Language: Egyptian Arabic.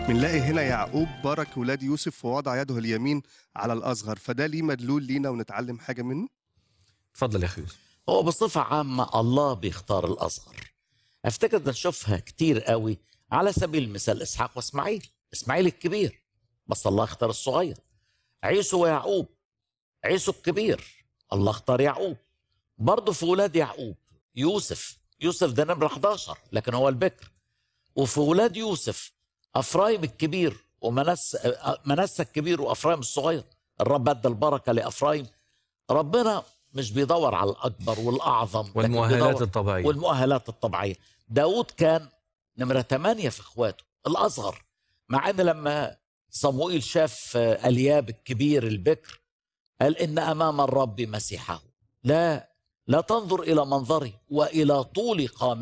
بنلاقي هنا يعقوب بارك ولاد يوسف ووضع يده اليمين على الأصغر فده ليه مدلول لينا ونتعلم حاجة منه اتفضل يا اخي يوسف هو بصفة عامة الله بيختار الأصغر أفتكر ده نشوفها كتير قوي على سبيل المثال إسحاق وإسماعيل إسماعيل الكبير بس الله اختار الصغير عيسو ويعقوب عيسو الكبير الله اختار يعقوب برضه في ولاد يعقوب يوسف يوسف ده نمرة 11 لكن هو البكر وفي ولاد يوسف أفرايم الكبير ومنس منسى الكبير وأفرايم الصغير الرب ادى البركة لأفرايم ربنا مش بيدور على الأكبر والأعظم لكن والمؤهلات بيدور- الطبيعيه والمؤهلات الطبيعية داود كان نمرة ثمانية في اخواته الأصغر مع أن لما صموئيل شاف آه، الياب الكبير البكر قال إن أمام الرب مسيحه لا لا تنظر إلى منظري وإلى طول قامتي